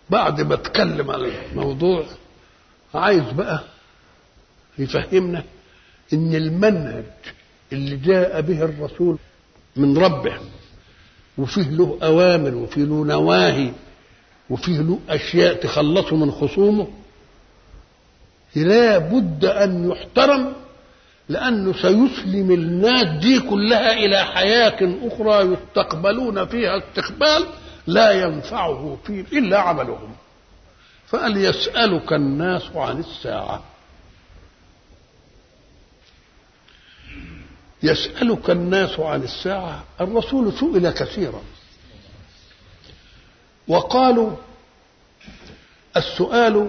بعد ما اتكلم عن الموضوع عايز بقى يفهمنا ان المنهج اللي جاء به الرسول من ربه وفيه له اوامر وفيه له نواهي وفيه له اشياء تخلصه من خصومه لا بد ان يحترم لانه سيسلم الناس دي كلها الى حياه اخرى يستقبلون فيها استقبال لا ينفعه فيه الا عملهم فقال يسالك الناس عن الساعه يسألك الناس عن الساعة الرسول سئل كثيرا وقالوا السؤال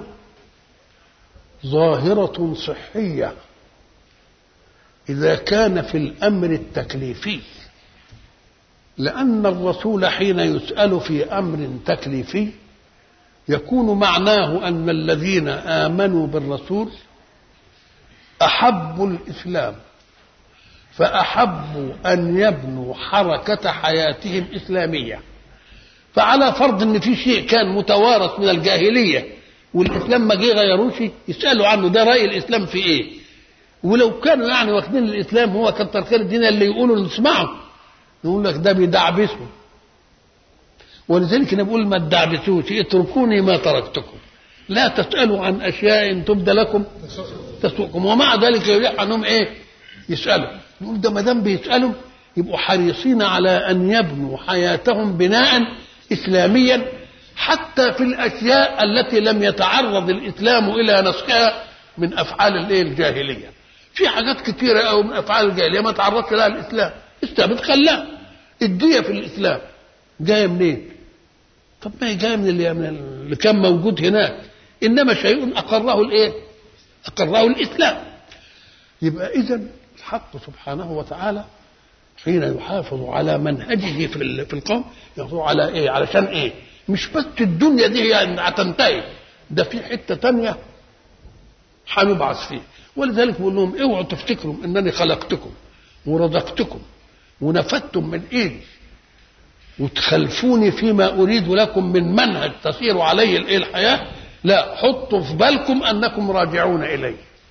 ظاهرة صحية إذا كان في الأمر التكليفي لأن الرسول حين يسأل في أمر تكليفي يكون معناه أن الذين آمنوا بالرسول أحبوا الإسلام فأحبوا أن يبنوا حركة حياتهم إسلامية فعلى فرض أن في شيء كان متوارث من الجاهلية والإسلام ما جه غيروش يسألوا عنه ده رأي الإسلام في إيه ولو كانوا يعني واخدين الإسلام هو كتر خير الدين اللي يقولوا نسمعه نقول لك ده بيدعبسوا ولذلك انا بقول ما تدعبسوش اتركوني ما تركتكم لا تسألوا عن أشياء تبدى لكم تسوقكم ومع ذلك يريح عنهم إيه يسألوا نقول ده ما دام بيسألوا يبقوا حريصين على أن يبنوا حياتهم بناء إسلاميا حتى في الأشياء التي لم يتعرض الإسلام إلى نسخها من أفعال الإيه الجاهلية في حاجات كثيرة أو من أفعال الجاهلية ما تعرضش لها الإسلام استبد خلاها الدية في الإسلام جاية منين؟ طب ما هي جاية من اللي, من اللي كان موجود هناك إنما شيء أقره الإيه؟ أقره الإسلام يبقى إذا الحق سبحانه وتعالى حين يحافظ على منهجه في في القوم يحافظ على ايه؟ علشان ايه؟ مش بس الدنيا دي يعني هتنتهي ده في حته تانية هنبعث فيه ولذلك بقول لهم اوعوا تفتكروا انني خلقتكم ورزقتكم ونفدتم من ايدي وتخلفوني فيما اريد لكم من منهج تسير عليه الايه الحياه لا حطوا في بالكم انكم راجعون الي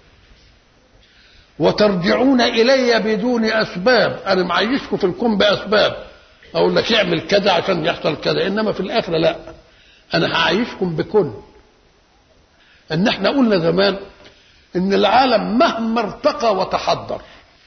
وترجعون الي بدون اسباب انا معيشكم في الكون باسباب اقول لك اعمل كذا عشان يحصل كذا انما في الاخره لا انا هعيشكم بكل ان احنا قلنا زمان ان العالم مهما ارتقى وتحضر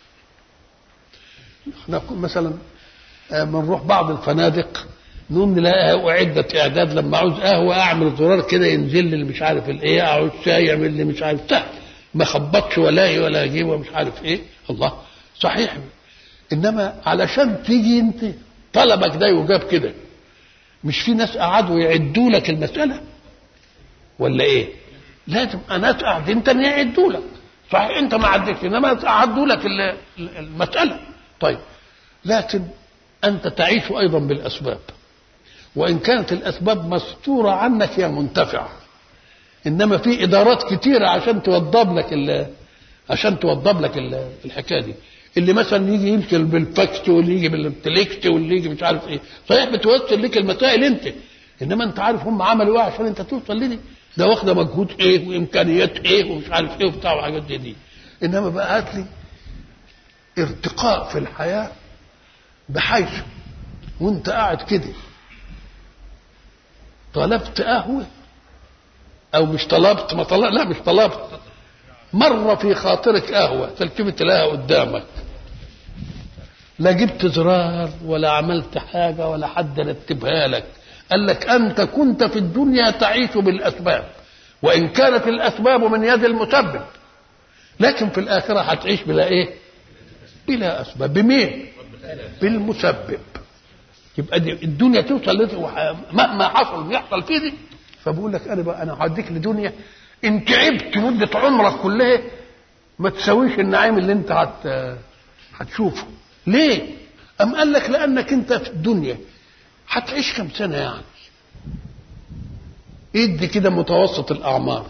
احنا مثلا بنروح بعض الفنادق نقوم نلاقيها اعدت اعداد لما عاوز قهوه اعمل زرار كده ينزل لي مش عارف الايه عاوز شاي يعمل لي مش عارف تحت ما خبطش ولا ولا اجيب ومش عارف ايه الله صحيح انما علشان تيجي انت طلبك ده يجاب كده مش في ناس قعدوا يعدوا لك المساله ولا ايه لازم ناس قاعدين تاني يعدوا لك صحيح انت ما عدتش انما اعدوا لك المساله طيب لكن انت تعيش ايضا بالاسباب وان كانت الاسباب مستوره عنك هي منتفعه انما في ادارات كتيره عشان توضب لك عشان توضب لك الحكايه دي اللي مثلا يجي يمشي بالفاكس واللي يجي بالانتليكت واللي يجي مش عارف ايه صحيح بتوصل لك المسائل انت انما انت عارف هم عملوا ايه عشان انت توصل لدي ده واخده مجهود ايه وامكانيات ايه ومش عارف ايه وبتاع وحاجات دي, دي انما بقى هات لي ارتقاء في الحياه بحيث وانت قاعد كده طلبت قهوه او مش طلبت ما طلبت لا مش طلبت مره في خاطرك قهوه تلتفت تلاقيها قدامك لا جبت زرار ولا عملت حاجه ولا حد رتبها لك قال لك انت كنت في الدنيا تعيش بالاسباب وان كانت الاسباب من يد المسبب لكن في الاخره هتعيش بلا ايه بلا اسباب بمين بالمسبب يبقى دي الدنيا توصل مهما حصل يحصل فيه دي فبقول لك انا بقى انا هديك لدنيا ان تعبت مده عمرك كلها ما تساويش النعيم اللي انت هت هتشوفه ليه؟ أم قال لك لأنك أنت في الدنيا هتعيش كم سنة يعني؟ ادي كده متوسط الأعمار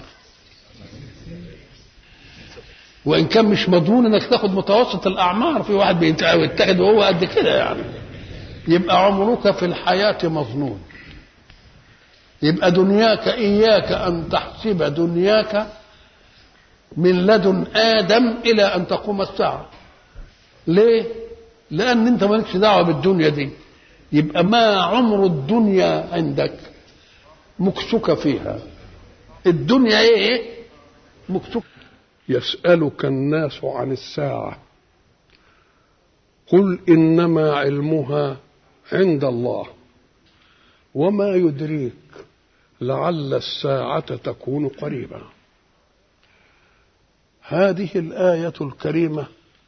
وإن كان مش مضمون إنك تاخد متوسط الأعمار في واحد بيتاخد وهو قد كده يعني يبقى عمرك في الحياة مظنون يبقى دنياك إياك أن تحسب دنياك من لدن آدم إلى أن تقوم الساعة ليه؟ لأن أنت مالكش دعوة بالدنيا دي يبقى ما عمر الدنيا عندك مكسك فيها الدنيا ايه مكسك يسألك الناس عن الساعة قل إنما علمها عند الله وما يدريك لعل الساعة تكون قريبا هذه الآية الكريمة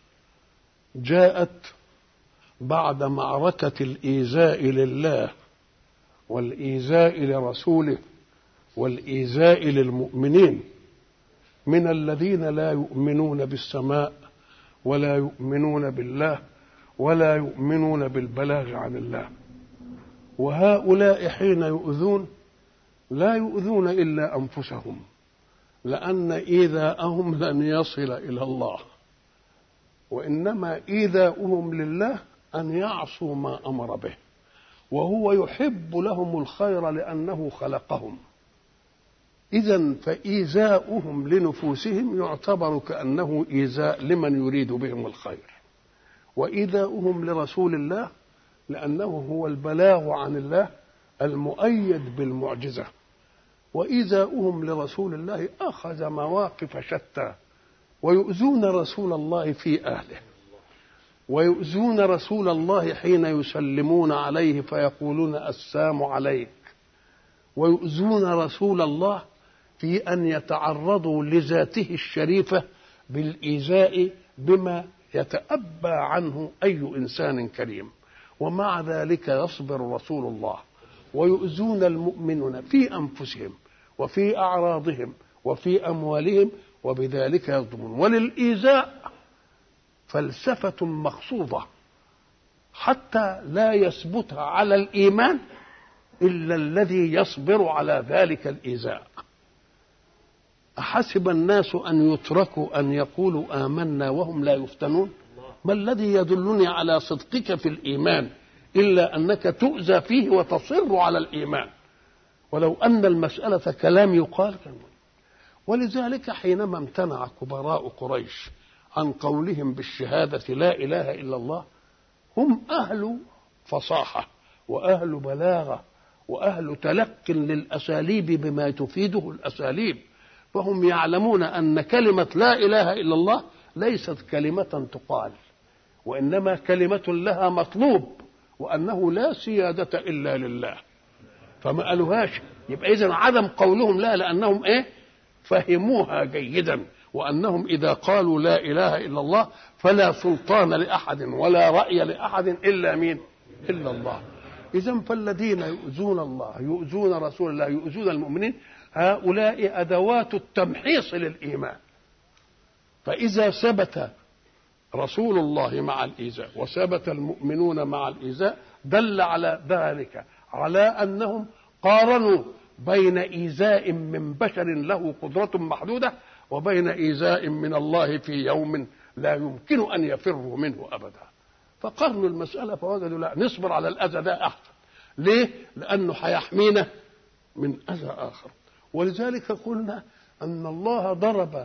جاءت بعد معركة الإيذاء لله والإيذاء لرسوله والإيذاء للمؤمنين من الذين لا يؤمنون بالسماء ولا يؤمنون بالله ولا يؤمنون بالبلاغ عن الله وهؤلاء حين يؤذون لا يؤذون إلا أنفسهم لأن إيذاءهم لن يصل إلى الله وإنما إيذاؤهم لله أن يعصوا ما أمر به وهو يحب لهم الخير لأنه خلقهم إذا فإيذاؤهم لنفوسهم يعتبر كأنه إيذاء لمن يريد بهم الخير وإيذاؤهم لرسول الله لأنه هو البلاغ عن الله المؤيد بالمعجزة وإيذاؤهم لرسول الله أخذ مواقف شتى ويؤذون رسول الله في أهله ويؤذون رسول الله حين يسلمون عليه فيقولون السام عليك ويؤذون رسول الله في ان يتعرضوا لذاته الشريفه بالايذاء بما يتأبى عنه اي انسان كريم ومع ذلك يصبر رسول الله ويؤذون المؤمنون في انفسهم وفي اعراضهم وفي اموالهم وبذلك يظلمون وللايذاء فلسفة مقصودة حتى لا يثبت على الإيمان إلا الذي يصبر على ذلك الإيذاء أحسب الناس أن يتركوا أن يقولوا آمنا وهم لا يفتنون ما الذي يدلني على صدقك في الإيمان إلا أنك تؤذى فيه وتصر على الإيمان ولو أن المسألة كلام يقال ولذلك حينما امتنع كبراء قريش عن قولهم بالشهادة لا إله إلا الله هم أهل فصاحة وأهل بلاغة وأهل تلق للأساليب بما تفيده الأساليب فهم يعلمون أن كلمة لا إله إلا الله ليست كلمة تقال وإنما كلمة لها مطلوب وأنه لا سيادة إلا لله فما قالوهاش يبقى إذا عدم قولهم لا لأنهم إيه فهموها جيدا وانهم اذا قالوا لا اله الا الله فلا سلطان لاحد ولا راي لاحد الا مين؟ الا الله. اذا فالذين يؤذون الله يؤذون رسول الله يؤذون المؤمنين هؤلاء ادوات التمحيص للايمان. فاذا ثبت رسول الله مع الايذاء وثبت المؤمنون مع الايذاء دل على ذلك على انهم قارنوا بين ايذاء من بشر له قدره محدوده وبين إيذاء من الله في يوم لا يمكن أن يفروا منه أبدا فقرنوا المسألة فوجدوا لا نصبر على الأذى ده أحسن ليه؟ لأنه هيحمينا من أذى آخر ولذلك قلنا أن الله ضرب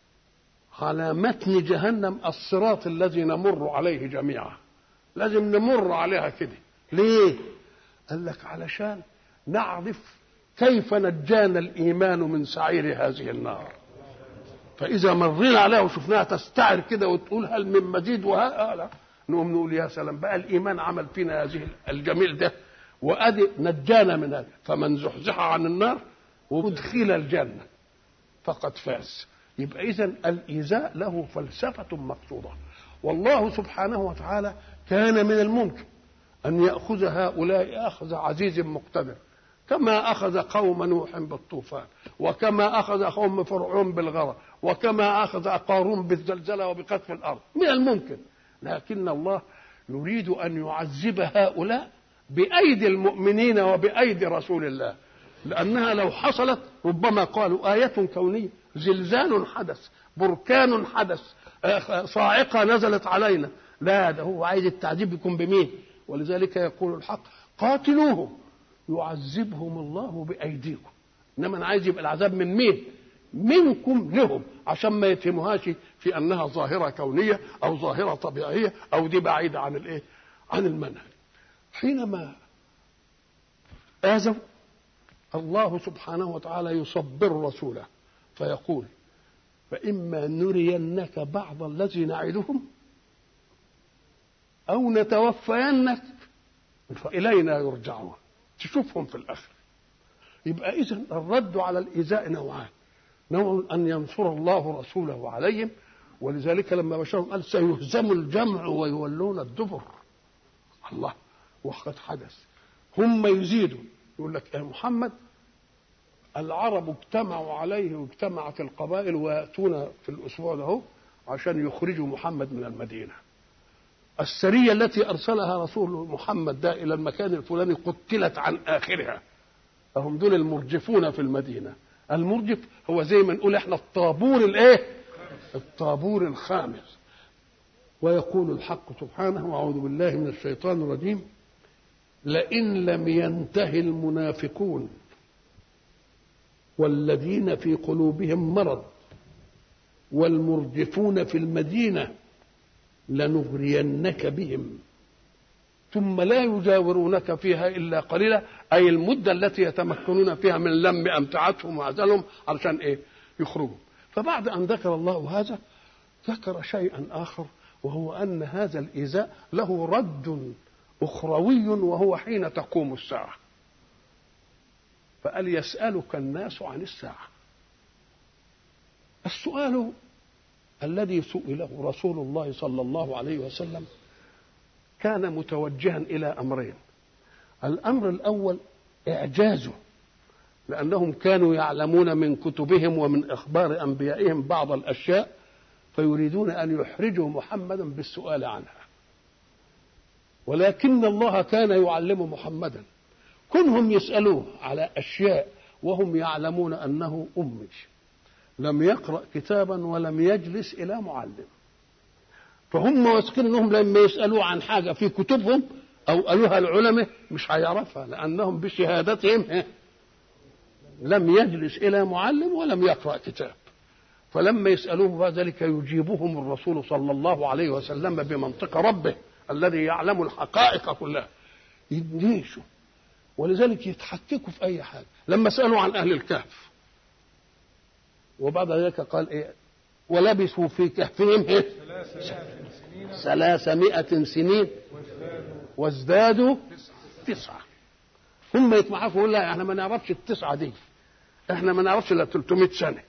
على متن جهنم الصراط الذي نمر عليه جميعا لازم نمر عليها كده ليه؟ قال لك علشان نعرف كيف نجانا الإيمان من سعير هذه النار فاذا مرينا عليها وشفناها تستعر كده وتقول هل من مزيد وها لا نقوم نقول يا سلام بقى الايمان عمل فينا هذه الجميل ده وادي نجانا من هذا فمن زحزح عن النار وادخل الجنه فقد فاز يبقى اذا الايذاء له فلسفه مقصوده والله سبحانه وتعالى كان من الممكن ان ياخذ هؤلاء اخذ عزيز مقتدر كما أخذ قوم نوح بالطوفان وكما أخذ قوم فرعون بالغرق وكما أخذ قارون بالزلزلة وبقذف الأرض من الممكن لكن الله يريد أن يعذب هؤلاء بأيدي المؤمنين وبأيدي رسول الله لأنها لو حصلت ربما قالوا آية كونية زلزال حدث بركان حدث صاعقة نزلت علينا لا ده هو عايز التعذيب يكون بمين ولذلك يقول الحق قاتلوهم يعذبهم الله بايديكم انما انا عايز يبقى العذاب من مين منكم لهم عشان ما يتهموهاش في انها ظاهره كونيه او ظاهره طبيعيه او دي بعيده عن الايه عن المنهج حينما اذوا الله سبحانه وتعالى يصبر رسوله فيقول فإما نرينك بعض الذي نعدهم أو نتوفينك فإلينا يرجعون تشوفهم في الآخر يبقى إذا الرد على الإيذاء نوعان نوع أن ينصر الله رسوله عليهم ولذلك لما بشرهم قال سيهزم الجمع ويولون الدبر الله وقد حدث هم يزيدوا يقول لك يا محمد العرب اجتمعوا عليه واجتمعت القبائل وياتون في الاسبوع له عشان يخرجوا محمد من المدينه السريه التي ارسلها رسول محمد ده الى المكان الفلاني قتلت عن اخرها فهم دول المرجفون في المدينه المرجف هو زي ما نقول احنا الطابور الايه الطابور الخامس ويقول الحق سبحانه واعوذ بالله من الشيطان الرجيم لئن لم ينتهي المنافقون والذين في قلوبهم مرض والمرجفون في المدينه لنغرينك بهم ثم لا يجاورونك فيها الا قليلا اي المده التي يتمكنون فيها من لم امتعتهم وعزلهم علشان ايه؟ يخرجوا فبعد ان ذكر الله هذا ذكر شيئا اخر وهو ان هذا الايذاء له رد اخروي وهو حين تقوم الساعه فقال يسألك الناس عن الساعة السؤال الذي سئله رسول الله صلى الله عليه وسلم كان متوجها إلى أمرين الأمر الأول إعجازه لأنهم كانوا يعلمون من كتبهم ومن إخبار أنبيائهم بعض الأشياء فيريدون أن يحرجوا محمدا بالسؤال عنها ولكن الله كان يعلم محمدا كونهم يسألوه على أشياء وهم يعلمون أنه أمي لم يقرأ كتابا ولم يجلس إلى معلم فهم واثقين انهم لما يسالوه عن حاجه في كتبهم او قالوها العلماء مش هيعرفها لانهم بشهادتهم لم يجلس الى معلم ولم يقرا كتاب فلما يسالوه ذلك يجيبهم الرسول صلى الله عليه وسلم بمنطق ربه الذي يعلم الحقائق كلها يدنيشوا ولذلك يتحككوا في اي حاجه لما سالوا عن اهل الكهف وبعد ذلك قال ايه ولبثوا في كهفهم إيه؟ ثلاثمائة سنين وازدادوا تسعة هم يتمحكوا يقول لا احنا ما نعرفش التسعة دي احنا ما نعرفش الا 300 سنة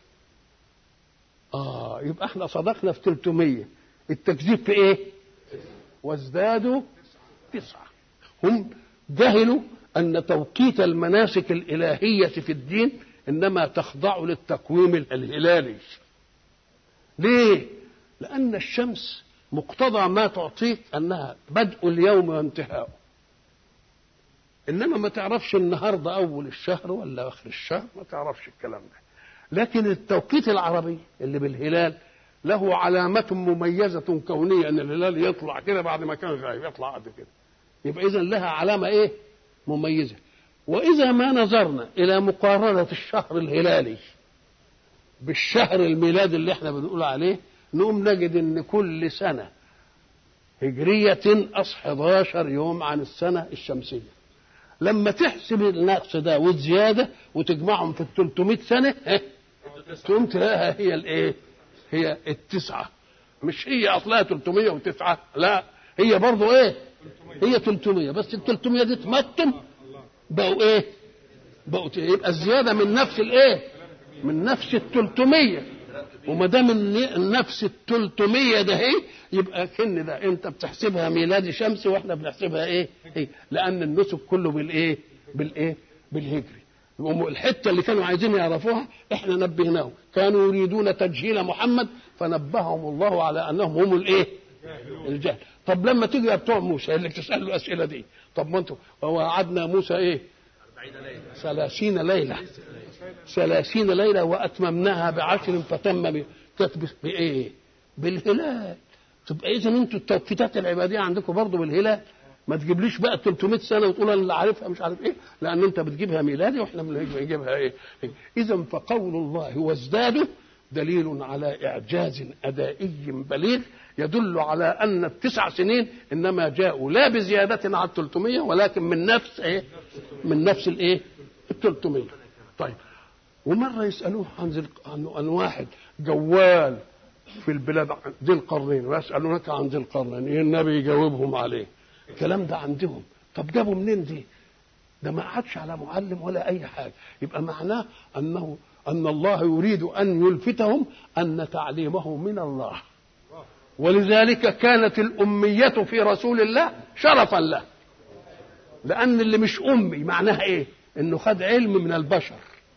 اه يبقى احنا صدقنا في 300 التكذيب في ايه وازدادوا تسعة هم جهلوا ان توقيت المناسك الالهية في الدين انما تخضع للتقويم الهلالي ليه لان الشمس مقتضى ما تعطيك انها بدء اليوم وانتهاؤه انما ما تعرفش النهارده اول الشهر ولا اخر الشهر ما تعرفش الكلام ده لكن التوقيت العربي اللي بالهلال له علامة مميزة كونية ان الهلال يطلع كده بعد ما كان غايب يطلع قد كده يبقى اذا لها علامة ايه مميزة واذا ما نظرنا الى مقارنة الشهر الهلالي بالشهر الميلادي اللي احنا بنقول عليه نقوم نجد ان كل سنة هجرية تنقص 11 يوم عن السنة الشمسية لما تحسب النقص ده والزيادة وتجمعهم في ال 300 سنة تقوم تلاقيها هي الايه؟ هي التسعة مش هي اصلها 309 لا هي برضه ايه؟ هي 300 بس ال 300 دي تمتم بقوا ايه؟ بقوا يبقى الزيادة من نفس الايه؟ من نفس ال 300 وما دام النفس ال 300 ده هي يبقى كن ده انت بتحسبها ميلادي شمسي واحنا بنحسبها ايه؟ إيه؟ لان النسك كله بالايه؟ بالايه؟ بالهجري الحته اللي كانوا عايزين يعرفوها احنا نبهناهم كانوا يريدون تجهيل محمد فنبههم الله على انهم هم الايه؟ الجهل طب لما تيجي يا بتوع موسى اللي تسال له الاسئله دي طب ما انتوا ووعدنا موسى ايه؟ ثلاثين ليله ثلاثين ليلة وأتممناها بعشر فتم كتب بإيه؟ بالهلال تبقى إذا أنتوا التوقيتات العبادية عندكم برضه بالهلال ما تجيبليش بقى 300 سنه وتقول انا اللي عارفها مش عارف ايه لان انت بتجيبها ميلادي واحنا بنجيبها ايه اذا فقول الله وازدادوا دليل على اعجاز ادائي بليغ يدل على ان التسع سنين انما جاءوا لا بزياده على 300 ولكن من نفس ايه من نفس الايه ال 300 طيب ومره يسالوه عن ذي عن عن واحد جوال في البلاد ذي القرنين ويسالونك عن ذي القرنين إيه النبي يجاوبهم عليه الكلام ده عندهم طب جابوا منين دي ده ما عادش على معلم ولا اي حاجه يبقى معناه انه ان الله يريد ان يلفتهم ان تعليمه من الله ولذلك كانت الاميه في رسول الله شرفا له لان اللي مش امي معناها ايه انه خد علم من البشر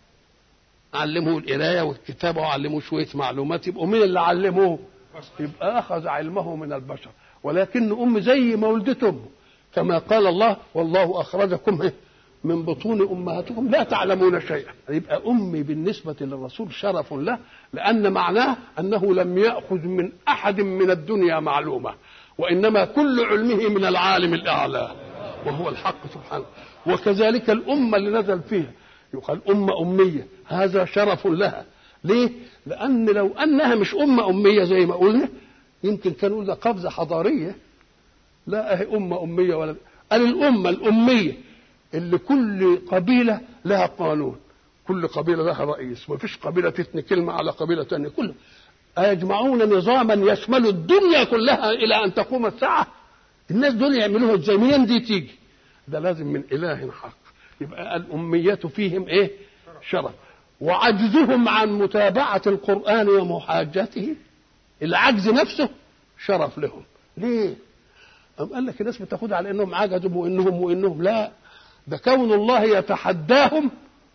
علمه القرايه والكتابه وعلموه شويه معلومات يبقوا مين اللي علموه يبقى اخذ علمه من البشر ولكن ام زي ما ولدت امه كما قال الله والله اخرجكم من بطون امهاتكم لا تعلمون شيئا يبقى امي بالنسبه للرسول شرف له لان معناه انه لم ياخذ من احد من الدنيا معلومه وانما كل علمه من العالم الاعلى وهو الحق سبحانه وكذلك الامه اللي نزل فيها يقال امه اميه هذا شرف لها ليه لان لو انها مش امه اميه زي ما قلنا يمكن كانوا ده قفزه حضاريه لا اهي امه اميه ولا قال الامه الاميه اللي كل قبيله لها قانون كل قبيله لها رئيس ما فيش قبيله تثني كلمه على قبيله ثانيه كل أيجمعون نظاما يشمل الدنيا كلها الى ان تقوم الساعه الناس دول يعملوها ازاي منين دي تيجي ده لازم من اله حق يبقى الاميه فيهم ايه شرف وعجزهم عن متابعه القران ومحاجته العجز نفسه شرف لهم ليه أم قال لك الناس بتاخدها على انهم عجزوا وانهم وانهم لا ده كون الله يتحداهم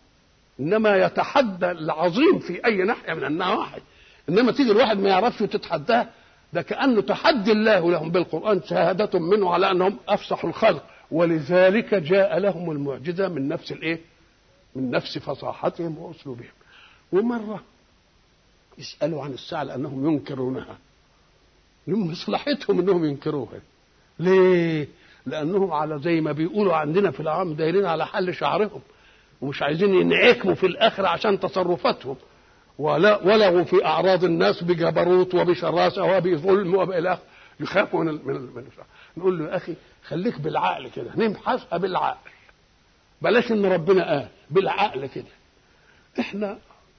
انما يتحدى العظيم في اي ناحيه من النواحي انما تيجي الواحد ما يعرفش تتحداه ده كانه تحدي الله لهم بالقران شهاده منه على انهم افصح الخلق ولذلك جاء لهم المعجزه من نفس الايه؟ من نفس فصاحتهم واسلوبهم ومره يسالوا عن الساعه لانهم ينكرونها من مصلحتهم انهم ينكروها ليه؟ لانهم على زي ما بيقولوا عندنا في العام دايرين على حل شعرهم ومش عايزين ينعكموا في الاخره عشان تصرفاتهم ولا ولغوا في اعراض الناس بجبروت وبشراسه وبظلم وبالى يخافوا من ال من, ال من نقول له يا اخي خليك بالعقل كده نبحثها بالعقل بلاش ان ربنا قال بالعقل كده احنا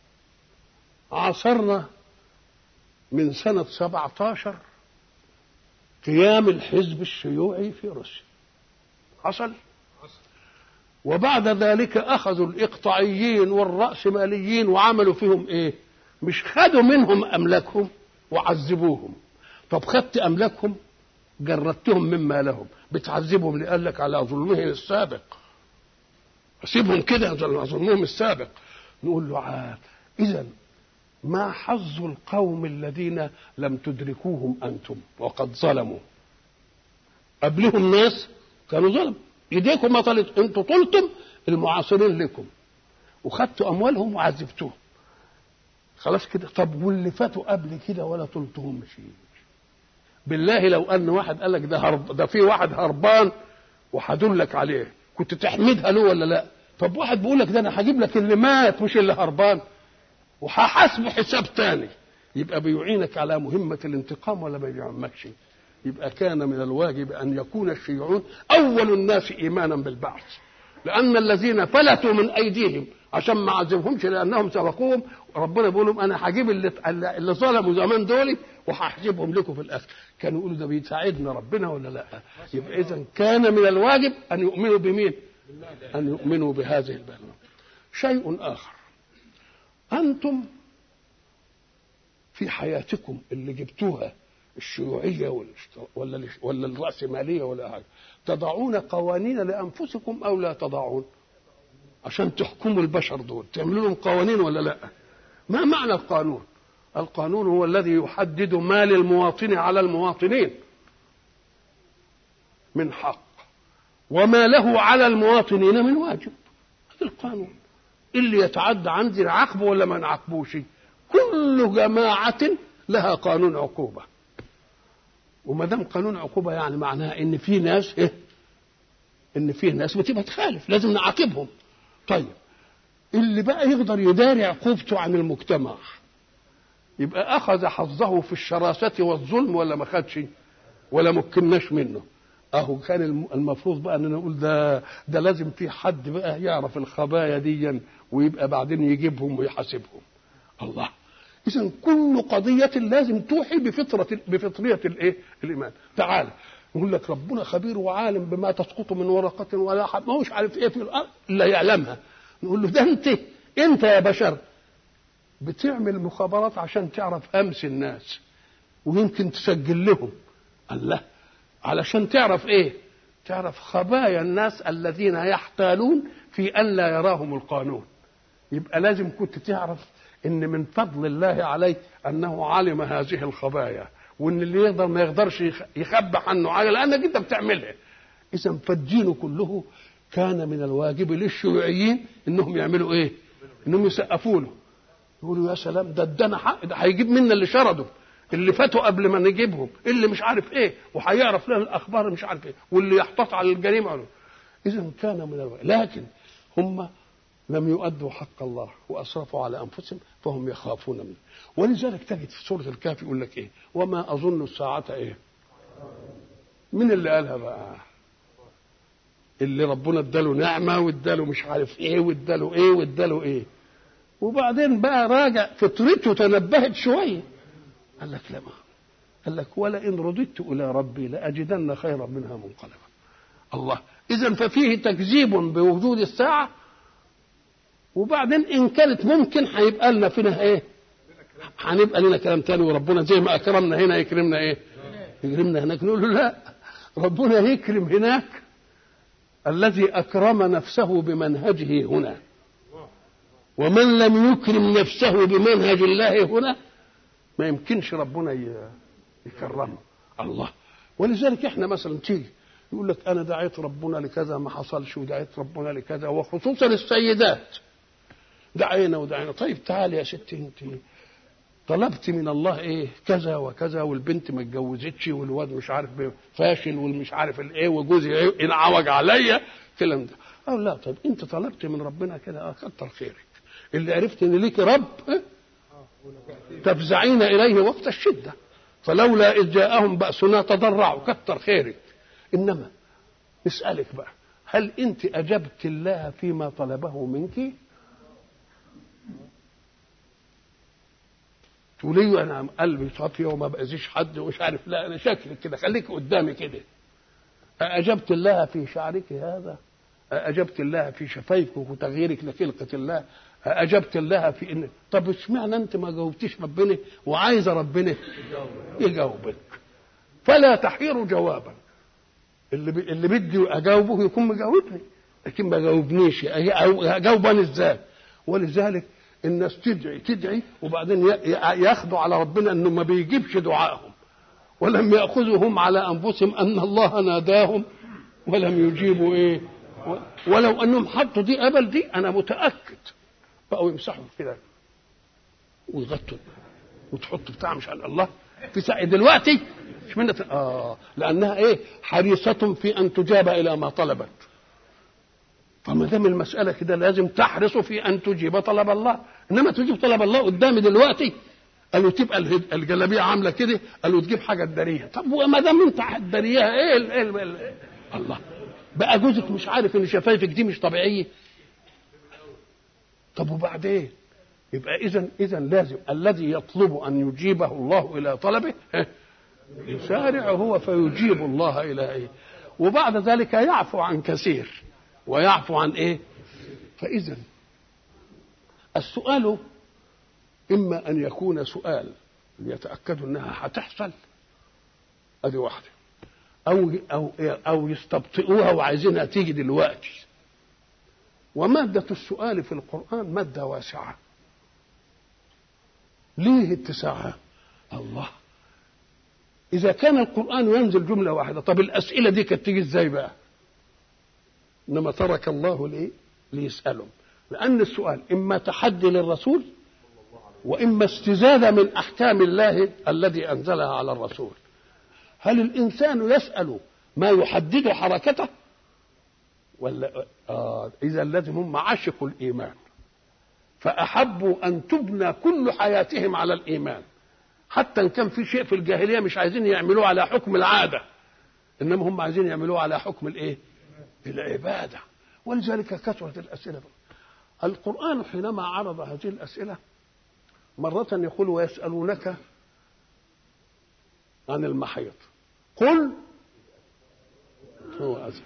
عاصرنا من سنة 17 قيام الحزب الشيوعي في روسيا حصل وبعد ذلك اخذوا الاقطاعيين والراسماليين وعملوا فيهم ايه مش خدوا منهم املاكهم وعذبوهم طب خدت املاكهم جردتهم مما لهم بتعذبهم اللي قال لك على ظلمهم السابق اسيبهم كده على ظلمهم السابق نقول له عاد اذا ما حظ القوم الذين لم تدركوهم انتم وقد ظلموا قبلهم ناس كانوا ظلم ايديكم ما طلت انتوا طلتم المعاصرين لكم وخدتوا اموالهم وعذبتوهم خلاص كده طب واللي فاتوا قبل كده ولا طلتهم شيء بالله لو ان واحد قال لك ده هرب ده في واحد هربان وهدلك عليه كنت تحمدها له ولا لا طب واحد بيقول لك ده انا هجيب لك اللي مات مش اللي هربان وهحاسبه حساب تاني يبقى بيعينك على مهمة الانتقام ولا ما بيعمكش يبقى كان من الواجب أن يكون الشيوعون أول الناس إيمانا بالبعث لأن الذين فلتوا من أيديهم عشان ما عذبهمش لأنهم سبقوهم ربنا بيقول لهم أنا هجيب اللي, اللي ظلموا زمان دول وهحجبهم لكم في الآخر كانوا يقولوا ده بيساعدنا ربنا ولا لا يبقى إذا كان من الواجب أن يؤمنوا بمين أن يؤمنوا بهذه البلوى شيء آخر أنتم في حياتكم اللي جبتوها الشيوعية ولا ولا الرأسمالية ولا حاجة تضعون قوانين لأنفسكم أو لا تضعون عشان تحكموا البشر دول تعملوا لهم قوانين ولا لا ما معنى القانون القانون هو الذي يحدد ما للمواطن على المواطنين من حق وما له على المواطنين من واجب هذا القانون اللي يتعدى عندي نعاقبه ولا ما نعاقبوش كل جماعة لها قانون عقوبة وما دام قانون عقوبة يعني معناها ان في ناس إيه ان فيه ناس بتبقى تخالف لازم نعاقبهم طيب اللي بقى يقدر يداري عقوبته عن المجتمع يبقى اخذ حظه في الشراسه والظلم ولا ما خدش ولا مكناش منه اهو كان الم- المفروض بقى ان نقول ده ده لازم في حد بقى يعرف الخبايا دي ويبقى بعدين يجيبهم ويحاسبهم الله اذا كل قضيه لازم توحي بفطره بفطريه الايه الايمان تعال يقول لك ربنا خبير وعالم بما تسقط من ورقه ولا حب ما هوش عارف ايه في الارض الا يعلمها نقول له ده انت انت يا بشر بتعمل مخابرات عشان تعرف امس الناس ويمكن تسجل لهم الله علشان تعرف ايه تعرف خبايا الناس الذين يحتالون في ان لا يراهم القانون يبقى لازم كنت تعرف ان من فضل الله عليك انه علم هذه الخبايا وان اللي يقدر ما يقدرش يخ- يخبى عنه حاجه لانك انت بتعملها اذا فالدين كله كان من الواجب للشيوعيين انهم يعملوا ايه انهم يسقفوا له يقولوا يا سلام ده ادانا حق ده هيجيب منا اللي شردوا اللي فاتوا قبل ما نجيبهم اللي مش عارف ايه وهيعرف لنا الاخبار مش عارف ايه واللي يحتاط على الجريمه اذا كان من الواجب لكن هم لم يؤدوا حق الله واسرفوا على انفسهم فهم يخافون منه ولذلك تجد في سوره الكهف يقول لك ايه وما اظن الساعه ايه من اللي قالها بقى اللي ربنا اداله نعمه واداله مش عارف ايه واداله ايه واداله ايه وبعدين بقى راجع فطرته تنبهت شويه قال لك لا ما قال لك ولئن رددت الى ربي لاجدن خيرا منها منقلبا الله اذا ففيه تكذيب بوجود الساعه وبعدين ان كانت ممكن هيبقى لنا فينا ايه هنبقى لنا كلام تاني وربنا زي ما اكرمنا هنا يكرمنا ايه يكرمنا هناك نقول له لا ربنا يكرم هناك الذي اكرم نفسه بمنهجه هنا ومن لم يكرم نفسه بمنهج الله هنا ما يمكنش ربنا ي- يكرمه الله ولذلك احنا مثلا تيجي يقول لك انا دعيت ربنا لكذا ما حصلش ودعيت ربنا لكذا وخصوصا السيدات دعينا ودعينا طيب تعالي يا ستي انت طلبت من الله ايه كذا وكذا والبنت ما اتجوزتش والواد مش عارف فاشل والمش عارف الايه وجوزي ايه انعوج عليا الكلام ده او لا طيب انت طلبت من ربنا كده اه كتر خيرك اللي عرفت ان ليك رب اه تفزعين اليه وقت الشده فلولا اذ جاءهم باسنا تضرعوا كتر خيرك انما نسالك بقى هل انت اجبت الله فيما طلبه منك تقولي انا قلبي صافيه وما باذيش حد ومش عارف لا انا شكلك كده خليك قدامي كده أأجبت الله في شعرك هذا أأجبت الله في شفايفك وتغييرك لخلقة الله أأجبت الله في إن طب اشمعنى أنت ما جاوبتيش ربنا وعايزة ربنا يجاوبك فلا تحير جوابا اللي بي... اللي بدي أجاوبه يكون مجاوبني لكن ما جاوبنيش أجاوب أنا إزاي ولذلك الناس تدعي تدعي وبعدين ي- ي- ياخدوا على ربنا انه ما بيجيبش دعائهم ولم ياخذوا هم على انفسهم ان الله ناداهم ولم يجيبوا ايه و- ولو انهم حطوا دي قبل دي انا متاكد بقوا يمسحوا كده ويغطوا وتحط بتاع مش عارف الله في ساعة دلوقتي مش منة اه لانها ايه حريصة في ان تجاب الى ما طلبت فما دام المسألة كده لازم تحرص في أن تجيب طلب الله إنما تجيب طلب الله قدامي دلوقتي قالوا تبقى الهد- الجلابية عاملة كده قالوا تجيب حاجة تداريها طب وما دام أنت هتداريها إيه ال ال ال الله بقى جوزك مش عارف إن شفايفك دي مش طبيعية طب وبعدين يبقى إذا إذا لازم الذي يطلب أن يجيبه الله إلى طلبه ها، يسارع هو فيجيب الله إلى إيه وبعد ذلك يعفو عن كثير ويعفو عن ايه فاذا السؤال اما ان يكون سؤال يتاكدوا انها هتحصل ادي واحده او او او يستبطئوها وعايزينها تيجي دلوقتي وماده السؤال في القران ماده واسعه ليه اتساعها الله اذا كان القران ينزل جمله واحده طب الاسئله دي كانت تيجي ازاي بقى انما ترك الله ليه ليسالهم لان السؤال اما تحدي للرسول واما استزاده من احكام الله الذي انزلها على الرسول هل الانسان يسال ما يحدد حركته ولا آه إذا لازم هم عشقوا الإيمان فأحبوا أن تبنى كل حياتهم على الإيمان حتى إن كان في شيء في الجاهلية مش عايزين يعملوه على حكم العادة إنما هم عايزين يعملوه على حكم الإيه؟ العبادة ولذلك كثرت الأسئلة القرآن حينما عرض هذه الأسئلة مرة يقول ويسألونك عن المحيط قل هو أذى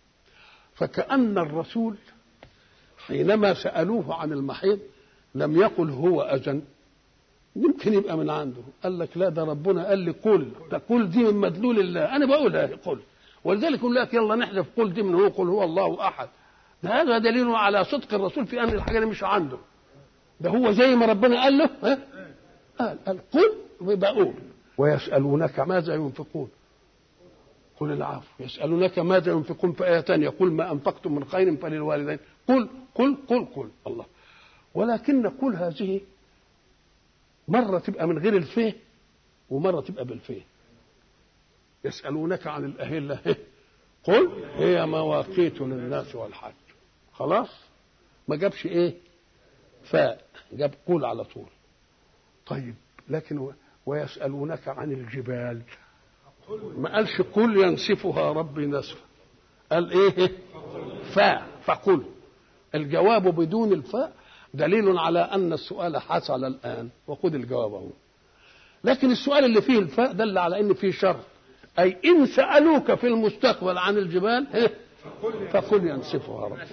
فكأن الرسول حينما سألوه عن المحيض لم يقل هو أذى يمكن يبقى من عنده قال لك لا ده ربنا قال لي قل ده قل دي من مدلول الله أنا بقولها قل ولذلك يقول لك يلا نحذف قل دي من هو قل هو الله أحد ده هذا دليل على صدق الرسول في أن الحاجة دي مش عنده ده هو زي ما ربنا قال له ها قال, قال قل وبقول ويسألونك ماذا ينفقون قل العفو يسألونك ماذا ينفقون في آية ثانية قل ما أنفقتم من خير فللوالدين قل قل قل قل الله ولكن قل هذه مرة تبقى من غير الفيه ومرة تبقى بالفيه يسألونك عن الأهلة قل هي مواقيت للناس والحج خلاص ما جابش ايه فاء جاب قول على طول طيب لكن ويسألونك عن الجبال ما قالش قل ينسفها ربي نسفا قال ايه فاء فقل الجواب بدون الفاء دليل على ان السؤال حصل الان وخذ الجواب اهو لكن السؤال اللي فيه الفاء دل على ان فيه شرط اي ان سالوك في المستقبل عن الجبال فقل ينسفها ربي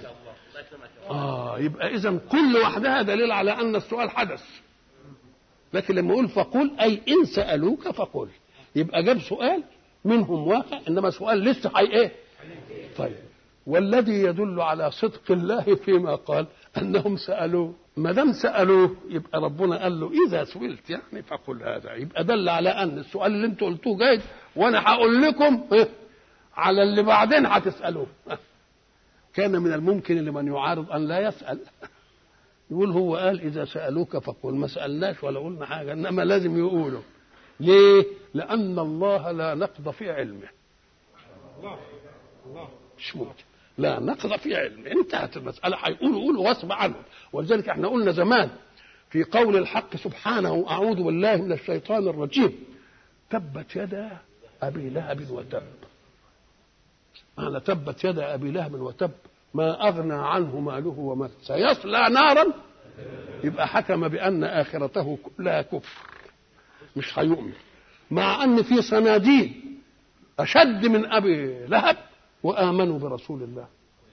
اه يبقى اذا كل وحدها دليل على ان السؤال حدث لكن لما يقول فقل اي ان سالوك فقل يبقى جاب سؤال منهم واقع انما سؤال لسه حي ايه طيب والذي يدل على صدق الله فيما قال انهم سالوه ما دام سالوه يبقى ربنا قال له اذا سئلت يعني فقل هذا يبقى دل على ان السؤال اللي انتوا قلتوه جيد وانا هقول لكم إيه؟ على اللي بعدين هتسالوه كان من الممكن لمن يعارض ان لا يسال يقول هو قال اذا سالوك فقل ما سالناش ولا قلنا حاجه انما لازم يقولوا ليه لان الله لا نقض في علمه الله الله مش ممكن لا نقض في علمه انتهت المساله هيقولوا قولوا غصب عنهم ولذلك احنا قلنا زمان في قول الحق سبحانه اعوذ بالله من الشيطان الرجيم تبت يدا ابي لهب وتب معنى تبت يدا ابي لهب وتب ما اغنى عنه ماله وما سيصلى نارا يبقى حكم بان اخرته كلها كفر مش هيؤمن مع ان في صناديد اشد من ابي لهب وامنوا برسول الله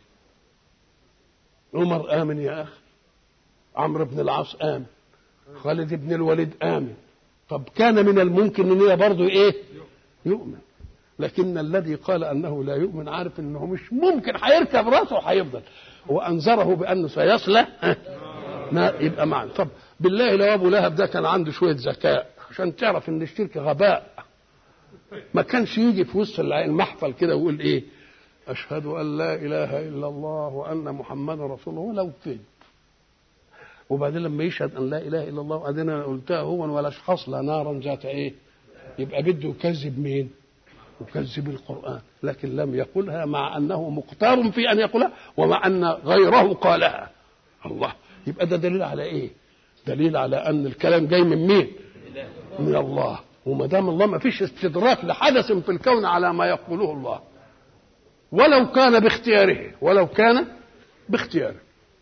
عمر امن يا اخي عمرو بن العاص امن خالد بن الوليد امن طب كان من الممكن ان هي برضه ايه يؤمن لكن الذي قال انه لا يؤمن عارف انه مش ممكن هيركب راسه وهيفضل وانذره بانه سيصلى ما يبقى معنا طب بالله لو ابو لهب ده كان عنده شويه ذكاء عشان تعرف ان الشرك غباء ما كانش يجي في وسط المحفل كده ويقول ايه اشهد ان لا اله الا الله وان محمدا رسول الله ولو كذب وبعدين لما يشهد ان لا اله الا الله وبعدين انا قلتها هو ولا اشخاص لا نارا ذات ايه يبقى بده يكذب مين يكذب القران لكن لم يقلها مع انه مختار في ان يقولها ومع ان غيره قالها الله يبقى ده دليل على ايه دليل على ان الكلام جاي من مين من الله وما دام الله ما فيش استدراك لحدث في الكون على ما يقوله الله ولو كان باختياره ولو كان باختياره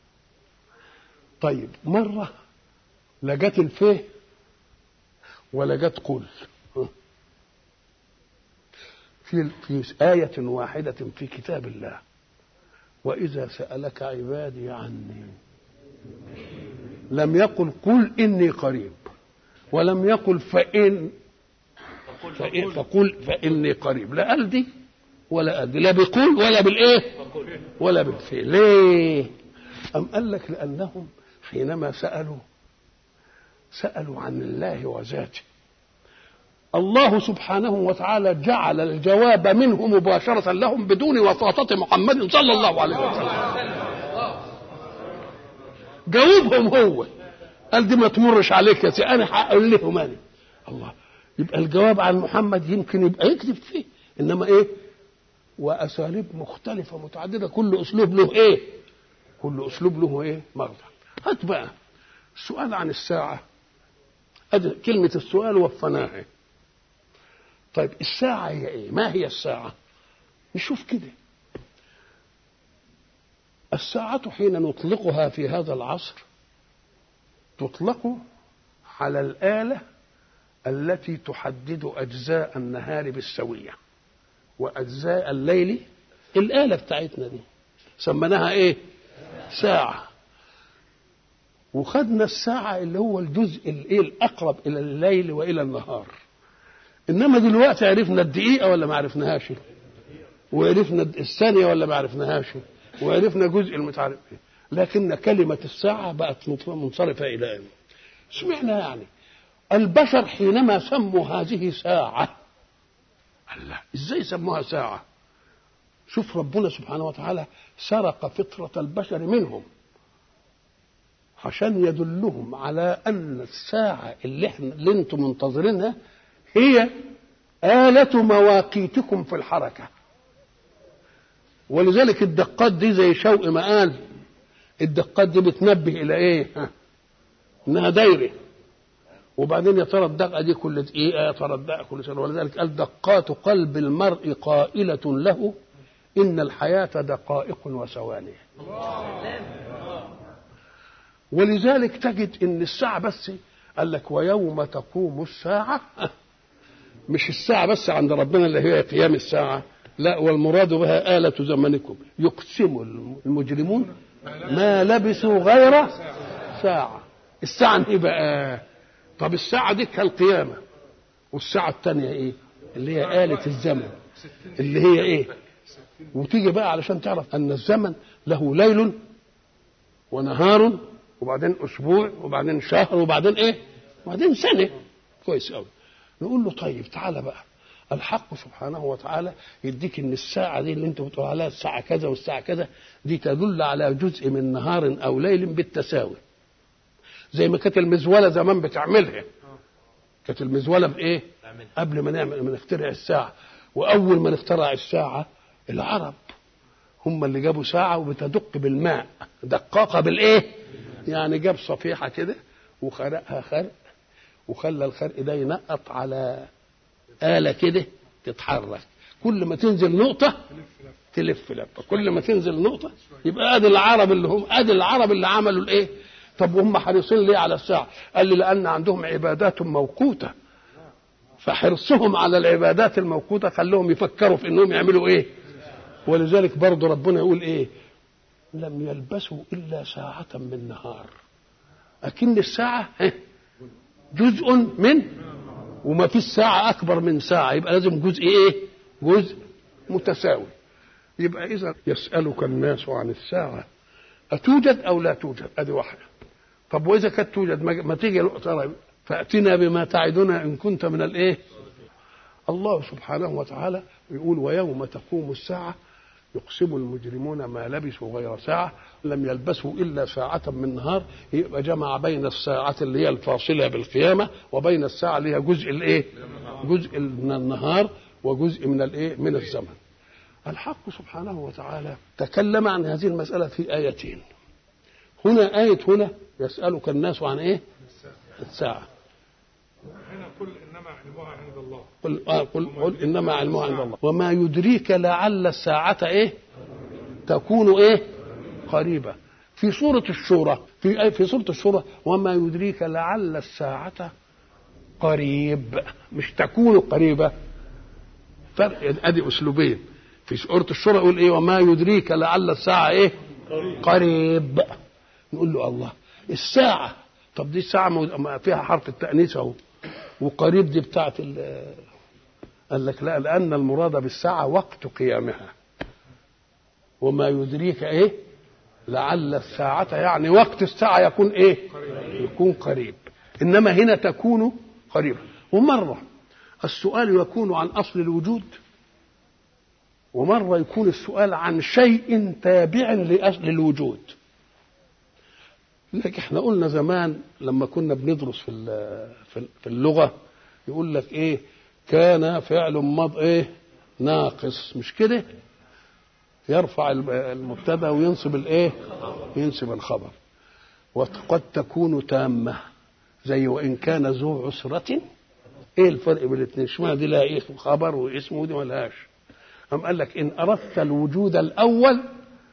طيب مرة لا جت الفيه ولا جت قل في في آية واحدة في كتاب الله وإذا سألك عبادي عني لم يقل قل إني قريب ولم يقل فإن فإن فقل فإني قريب لا قال دي ولا قال دي لا بيقول ولا بالإيه ولا بالفعل ليه أم قال لك لأنهم حينما سألوا سألوا عن الله وذاته الله سبحانه وتعالى جعل الجواب منه مباشرة لهم بدون وساطة محمد صلى الله عليه وسلم جاوبهم هو قال دي ما تمرش عليك يا سي انا هقول لهم انا الله يبقى الجواب عن محمد يمكن يبقى يكذب فيه انما ايه واساليب مختلفه متعدده كل اسلوب له ايه كل اسلوب له ايه مرجع هات بقى السؤال عن الساعه أدي كلمه السؤال وفناها طيب الساعه هي ايه ما هي الساعه نشوف كده الساعة حين نطلقها في هذا العصر تطلق على الآلة التي تحدد أجزاء النهار بالسوية وأجزاء الليل الآلة بتاعتنا دي سميناها إيه؟ ساعة وخدنا الساعة اللي هو الجزء الإيه الأقرب إلى الليل وإلى النهار إنما دلوقتي عرفنا الدقيقة ولا ما عرفناهاش؟ وعرفنا الثانية ولا ما عرفناهاش؟ وعرفنا جزء المتعرف فيه لكن كلمة الساعة بقت منصرفة إلى أين سمعنا يعني البشر حينما سموا هذه ساعة الله ازاي سموها ساعة شوف ربنا سبحانه وتعالى سرق فطرة البشر منهم عشان يدلهم على أن الساعة اللي احنا اللي انتم منتظرينها هي آلة مواقيتكم في الحركة ولذلك الدقات دي زي شوق ما قال الدقات دي بتنبه الى ايه ها؟ انها دايره وبعدين يا ترى الدقه دي كل دقيقه يا ترى الدقه كل سنه ولذلك قال دقات قلب المرء قائله له ان الحياه دقائق وثواني ولذلك تجد ان الساعه بس قال لك ويوم تقوم الساعه مش الساعه بس عند ربنا اللي هي قيام الساعه لا والمراد بها آلة زمنكم يقسم المجرمون ما لبثوا غير ساعة الساعة ايه بقى طب الساعة دي كالقيامة والساعة الثانية ايه اللي هي آلة الزمن اللي هي ايه وتيجي بقى علشان تعرف ان الزمن له ليل ونهار وبعدين اسبوع وبعدين شهر وبعدين ايه وبعدين سنة كويس قوي نقول له طيب تعالى بقى الحق سبحانه وتعالى يديك ان الساعه دي اللي انت بتقول عليها الساعه كذا والساعه كذا دي تدل على جزء من نهار او ليل بالتساوي زي ما كانت المزوله زمان بتعملها كانت المزوله بايه قبل ما نعمل ما نخترع الساعه واول ما نخترع الساعه العرب هم اللي جابوا ساعه وبتدق بالماء دقاقه بالايه يعني جاب صفيحه كده وخرقها خرق وخلى الخرق ده ينقط على آلة كده تتحرك كل ما تنزل نقطة تلف لفة كل ما تنزل نقطة يبقى ادي العرب اللي هم ادي العرب اللي عملوا الايه طب وهم حريصين ليه على الساعة قال لي لأن عندهم عبادات موقوتة فحرصهم على العبادات الموقوتة خلوهم يفكروا في انهم يعملوا ايه ولذلك برضه ربنا يقول ايه لم يلبسوا إلا ساعة من نهار أكن الساعة جزء من وما فيش ساعة أكبر من ساعة يبقى لازم جزء إيه؟ جزء متساوي يبقى إذا يسألك الناس عن الساعة أتوجد أو لا توجد؟ أدي واحدة طب وإذا كانت توجد ما تيجي ترى فأتنا بما تعدنا إن كنت من الإيه؟ الله سبحانه وتعالى يقول ويوم تقوم الساعة يقسم المجرمون ما لبثوا غير ساعة لم يلبثوا إلا ساعة من نهار يبقى جمع بين الساعة اللي هي الفاصلة بالقيامة وبين الساعة اللي هي جزء الإيه؟ جزء من النهار وجزء من الإيه؟ من الزمن. الحق سبحانه وتعالى تكلم عن هذه المسألة في آيتين. هنا آية هنا يسألك الناس عن إيه؟ الساعة. هنا قل انما علمها عند الله قل, آه قل, قل انما علمها عند الله وما يدريك لعل الساعة ايه تكون ايه قريبة في سورة الشورى في في سورة الشورى وما يدريك لعل الساعة قريب مش تكون قريبة فرق ادي اسلوبين في سورة الشورى يقول ايه وما يدريك لعل الساعة ايه قريب نقول له الله الساعة طب دي الساعة فيها حرف التأنيث اهو وقريب دي بتاعت قال لك لا لأن المراد بالساعة وقت قيامها وما يدريك إيه لعل الساعة يعني وقت الساعة يكون إيه يكون قريب إنما هنا تكون قريبة ومرة السؤال يكون عن أصل الوجود ومرة يكون السؤال عن شيء تابع لأصل الوجود لك احنا قلنا زمان لما كنا بندرس في في اللغه يقول لك ايه كان فعل ماض ايه ناقص مش كده يرفع المبتدا وينصب الايه ينصب الخبر وقد تكون تامه زي وان كان ذو عسره ايه الفرق بين الاثنين اشمعنى دي لها ايه خبر واسم ودي ما لهاش أم قال لك إن أردت الوجود الأول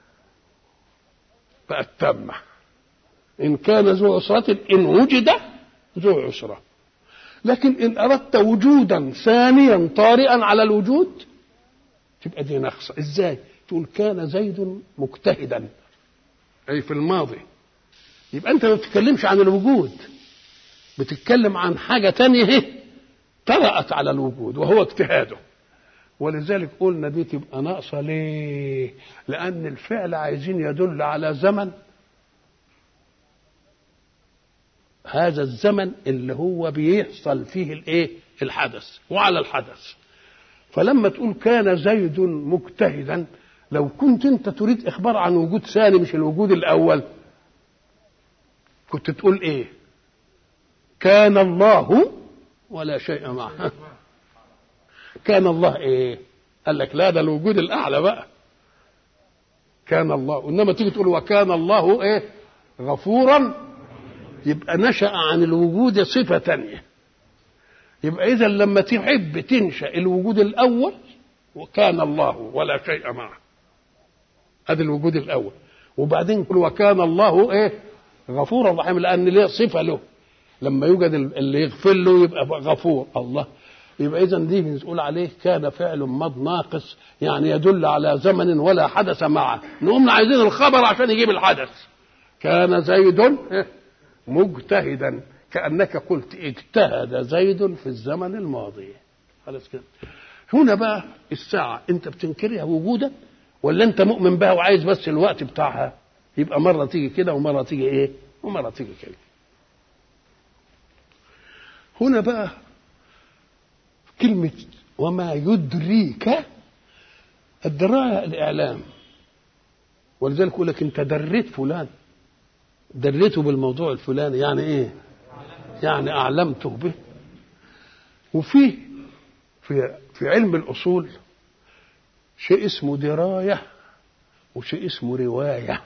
بقت تامة إن كان ذو عسرة إن وجد ذو عسرة لكن إن أردت وجودا ثانيا طارئا على الوجود تبقى دي نقصة إزاي؟ تقول كان زيد مجتهدا أي في الماضي يبقى أنت ما بتتكلمش عن الوجود بتتكلم عن حاجة تانية هي طرأت على الوجود وهو اجتهاده ولذلك قلنا دي تبقى ناقصة ليه؟ لأن الفعل عايزين يدل على زمن هذا الزمن اللي هو بيحصل فيه الايه؟ الحدث وعلى الحدث فلما تقول كان زيد مجتهدا لو كنت انت تريد اخبار عن وجود ثاني مش الوجود الاول كنت تقول ايه كان الله ولا شيء معه كان الله ايه قال لك لا ده الوجود الاعلى بقى كان الله انما تيجي تقول وكان الله ايه غفورا يبقى نشا عن الوجود صفه تانية يبقى اذا لما تحب تنشا الوجود الاول وكان الله ولا شيء معه هذا الوجود الاول وبعدين تقول وكان الله ايه غفورا رحيما لان ليه صفه له لما يوجد اللي يغفر له يبقى غفور الله يبقى اذا دي بنقول عليه كان فعل ماض ناقص يعني يدل على زمن ولا حدث معه نقوم عايزين الخبر عشان يجيب الحدث كان زيد مجتهدا كانك قلت اجتهد زيد في الزمن الماضي خلاص كده هنا بقى الساعه انت بتنكرها وجودا ولا انت مؤمن بها وعايز بس الوقت بتاعها يبقى مره تيجي كده ومره تيجي ايه ومره تيجي كده هنا بقى كلمة وما يدريك الدراية الإعلام ولذلك يقول لك أنت دريت فلان دريته بالموضوع الفلاني يعني إيه؟ يعني أعلمته به وفي في في علم الأصول شيء اسمه دراية وشيء اسمه رواية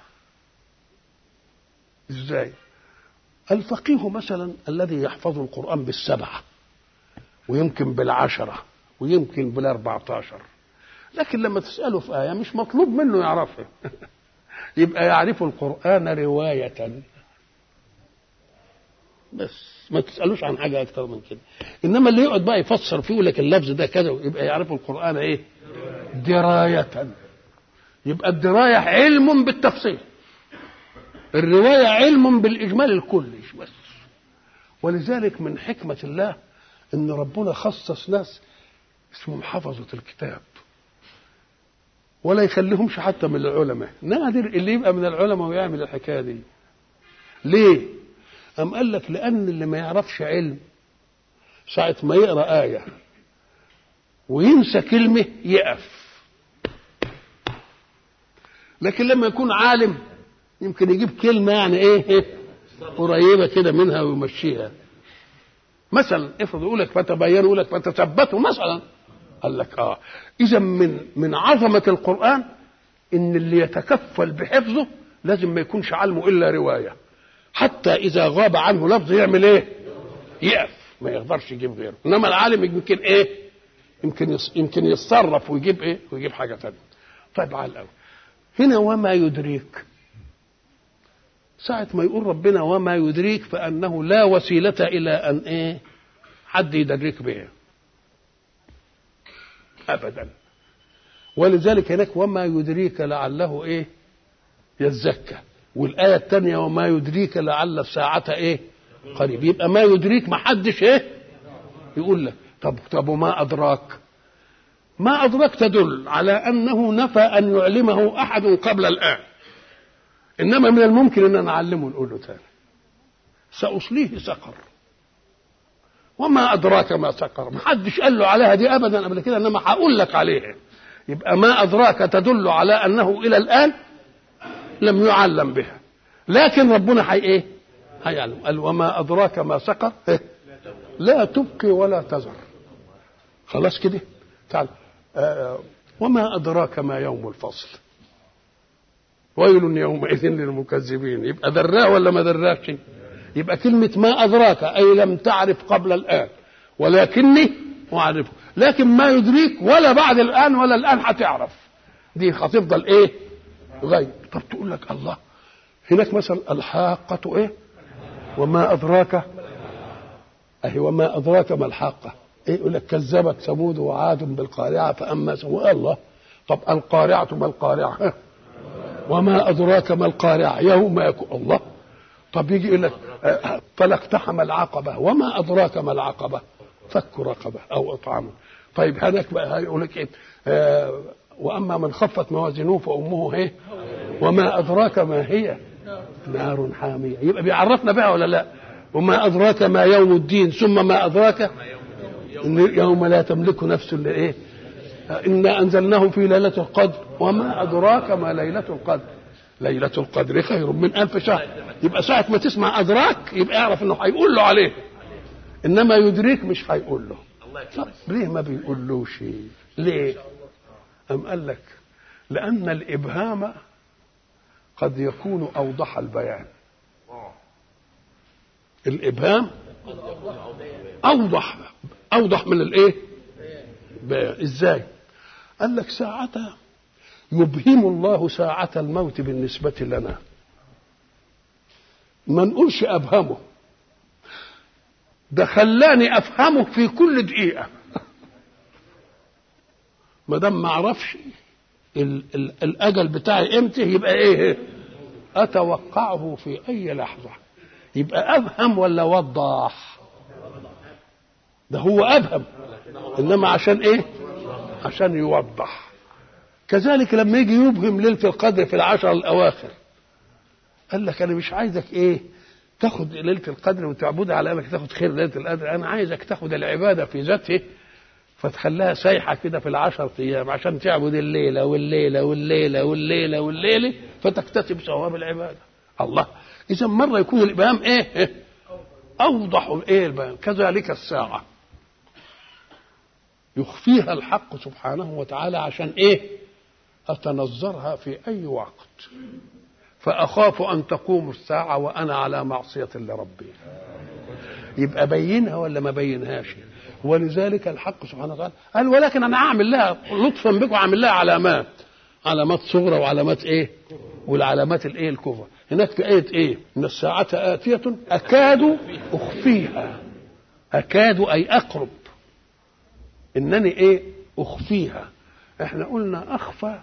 ازاي؟ الفقيه مثلا الذي يحفظ القرآن بالسبعة ويمكن بالعشرة ويمكن بالأربعة عشر لكن لما تسأله في آية مش مطلوب منه يعرفها يبقى يعرف القرآن رواية بس ما تسألوش عن حاجة أكتر من كده إنما اللي يقعد بقى يفسر فيه يقول لك اللفظ ده كذا يبقى يعرف القرآن إيه دراية يبقى الدراية علم بالتفصيل الرواية علم بالإجمال الكلي بس ولذلك من حكمة الله إن ربنا خصص ناس اسمهم حفظة الكتاب ولا يخليهمش حتى من العلماء نادر اللي يبقى من العلماء ويعمل الحكاية دي ليه أم قال لك لأن اللي ما يعرفش علم ساعة ما يقرأ آية وينسى كلمة يقف لكن لما يكون عالم يمكن يجيب كلمة يعني ايه قريبة كده منها ويمشيها مثلا افرض يقول لك فتبينوا يقول لك فتثبتوا مثلا قال لك اه اذا من من عظمة القرآن ان اللي يتكفل بحفظه لازم ما يكونش علمه الا رواية حتى اذا غاب عنه لفظ يعمل ايه يقف ما يقدرش يجيب غيره انما العالم يمكن ايه يمكن يمكن يتصرف ويجيب ايه ويجيب حاجة ثانيه طيب على الاول هنا وما يدريك ساعة ما يقول ربنا وما يدريك فأنه لا وسيلة إلى أن إيه حد يدرك به أبدا ولذلك هناك وما يدريك لعله إيه يزكى والآية الثانية وما يدريك لعل الساعة إيه قريب يبقى ما يدريك ما حدش إيه يقول لك طب طب وما أدراك ما أدراك تدل على أنه نفى أن يعلمه أحد قبل الآن انما من الممكن ان نعلمه نقول له تاني ساصليه سقر وما ادراك ما سقر ما حدش قال له عليها دي ابدا قبل كده انما هقول لك عليها يبقى ما ادراك تدل على انه الى الان لم يعلم بها لكن ربنا حي ايه هيعلم قال وما ادراك ما سقر إيه؟ لا تبقي ولا تذر خلاص كده تعال آه وما ادراك ما يوم الفصل ويل يومئذ للمكذبين يبقى دراه ولا ما دراش يبقى كلمة ما أدراك أي لم تعرف قبل الآن ولكني أعرفه لكن ما يدريك ولا بعد الآن ولا الآن هتعرف دي هتفضل إيه غيب طب تقول لك الله هناك مثلا الحاقة إيه وما أدراك أهي وما أدراك ما الحاقة إيه يقول لك كذبت ثمود وعاد بالقارعة فأما ثمود الله طب القارعة ما القارعة ها؟ وما أدراك ما القارعة يوم يكون الله طب يجي يقول لك آه، فلاقتحم العقبة وما أدراك ما العقبة فك رقبة أو إطعام طيب هناك بقى يقول لك إيه آه، وأما من خفت موازينه فأمه إيه وما أدراك ما هي نار حامية يبقى بيعرفنا بها ولا لا وما أدراك ما يوم الدين ثم ما أدراك إن يوم لا تملك نفس لإيه إنا أنزلناه في ليلة القدر وما أدراك ما ليلة القدر ليلة القدر خير من ألف شهر يبقى ساعة ما تسمع أدراك يبقى اعرف إنه هيقول له عليه إنما يدريك مش هيقول له طب ليه ما بيقولوش ليه أم قال لك لأن الإبهام قد يكون أوضح البيان الإبهام أوضح أوضح من الإيه بيان. إزاي قال لك ساعتها يبهم الله ساعة الموت بالنسبة لنا ما نقولش أبهمه ده خلاني أفهمه في كل دقيقة ما دام ما اعرفش ال- ال- الاجل بتاعي امتى يبقى ايه اتوقعه في اي لحظه يبقى ابهم ولا وضح ده هو ابهم انما عشان ايه عشان يوضح كذلك لما يجي يبهم ليله القدر في العشر الاواخر قال لك انا مش عايزك ايه تاخد ليله القدر وتعبدها على انك تاخد خير ليله القدر انا عايزك تاخد العباده في ذاته فتخليها سايحة كده في العشر أيام عشان تعبد الليلة والليلة والليلة والليلة والليلة فتكتسب ثواب العبادة الله إذا مرة يكون الإبهام إيه إيه؟ أوضح إيه البيان كذلك الساعة يخفيها الحق سبحانه وتعالى عشان إيه أتنظرها في أي وقت فأخاف أن تقوم الساعة وأنا على معصية لربي يبقى بينها ولا ما بينهاش ولذلك الحق سبحانه وتعالى قال ولكن انا اعمل لها لطفا بكم اعمل لها علامات علامات صغرى وعلامات ايه والعلامات الايه الكبرى هناك في ايه ايه ان الساعه اتيه اكاد اخفيها اكاد اي اقرب انني ايه اخفيها احنا قلنا اخفى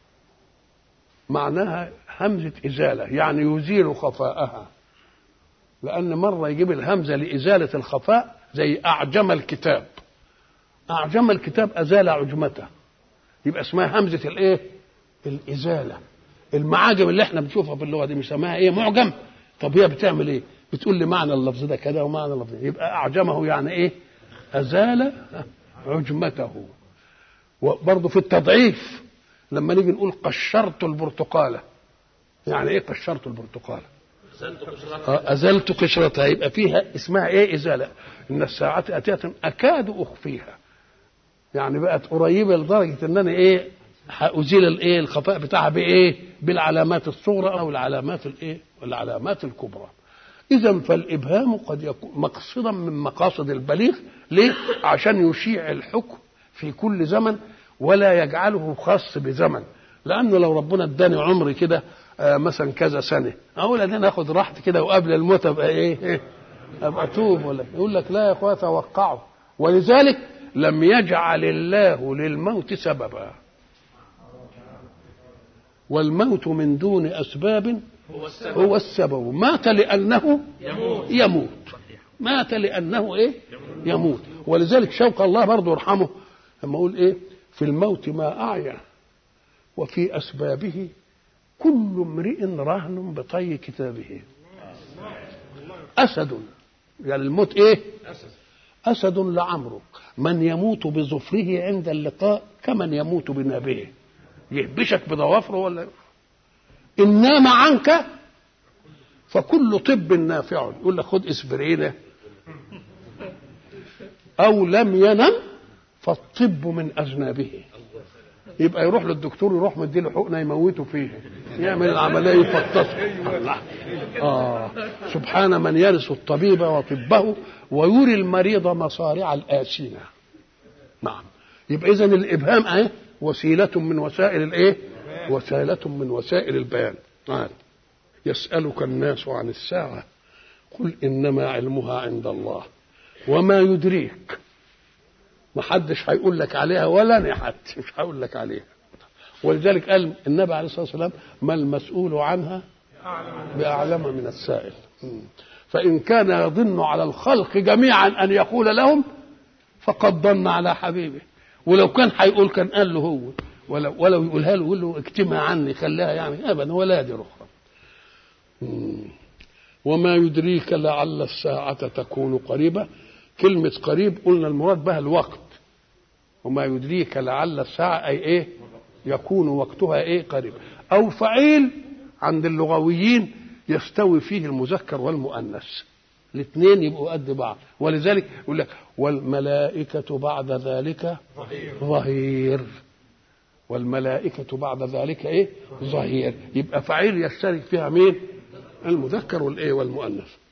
معناها همزه ازاله يعني يزيل خفاءها لأن مرة يجيب الهمزة لإزالة الخفاء زي أعجم الكتاب أعجم الكتاب أزال عجمته يبقى اسمها همزة الإيه؟ الإزالة المعاجم اللي احنا بنشوفها في اللغة دي بنسميها إيه؟ معجم طب هي بتعمل إيه؟ بتقول لي معنى اللفظ ده كذا ومعنى اللفظ ده يبقى أعجمه يعني إيه؟ أزال عجمته وبرضه في التضعيف لما نيجي نقول قشرت البرتقالة يعني إيه قشرت البرتقالة؟ آه، أزلت قشرتها يبقى فيها اسمها إيه إزالة إن الساعة أتية أكاد أخفيها يعني بقت قريبة لدرجة إن أنا إيه هأزيل الإيه الخفاء بتاعها بإيه بالعلامات الصغرى أو العلامات الإيه العلامات الكبرى إذا فالإبهام قد يكون مقصدا من مقاصد البليغ ليه؟ عشان يشيع الحكم في كل زمن ولا يجعله خاص بزمن لأنه لو ربنا اداني عمر كده آه مثلا كذا سنة أقول أنا آخد راحتي كده وقبل الموت أبقى إيه؟ إيه؟ أبقى أتوب ولا يقول لك لا يا أخويا توقعوا ولذلك لم يجعل الله للموت سببا والموت من دون أسباب هو السبب هو السبب مات لأنه يموت يموت مات لأنه إيه يموت ولذلك شوق الله برضه يرحمه لما يقول إيه في الموت ما أعيا وفي أسبابه كل امرئ رهن بطي كتابه أسد يعني الموت إيه أسد أسد لعمرك من يموت بظفره عند اللقاء كمن يموت بنابه يهبشك بضوافره ولا إن نام عنك فكل طب نافع يقول لك خد اسبرينة أو لم ينم فالطب من أذنابه يبقى يروح للدكتور يروح مديله حقنة يموته فيه يعمل العمليه يفطسه الله اه سبحان من يرث الطبيب وطبه ويري المريض مصارع الآسنة نعم يبقى اذا الابهام اهي وسيله من وسائل الايه وسيله من وسائل البيان نعم يسالك الناس عن الساعه قل انما علمها عند الله وما يدريك ما حدش هيقول لك عليها ولا انا حتى مش هقول لك عليها ولذلك قال النبي عليه الصلاه والسلام ما المسؤول عنها باعلم من السائل فان كان يظن على الخلق جميعا ان يقول لهم فقد ظن على حبيبه ولو كان هيقول كان قال له هو ولو ولو يقولها له يقول له اكتمها عني خليها يعني ابدا ولا يدري اخرى وما يدريك لعل الساعة تكون قريبة كلمة قريب قلنا المراد بها الوقت وما يدريك لعل الساعة أي إيه يكون وقتها إيه قريب أو فعيل عند اللغويين يستوي فيه المذكر والمؤنث الاثنين يبقوا قد بعض ولذلك يقول لك والملائكة بعد ذلك ظهير والملائكة بعد ذلك ايه ظهير يبقى فعيل يشترك فيها مين المذكر والايه والمؤنث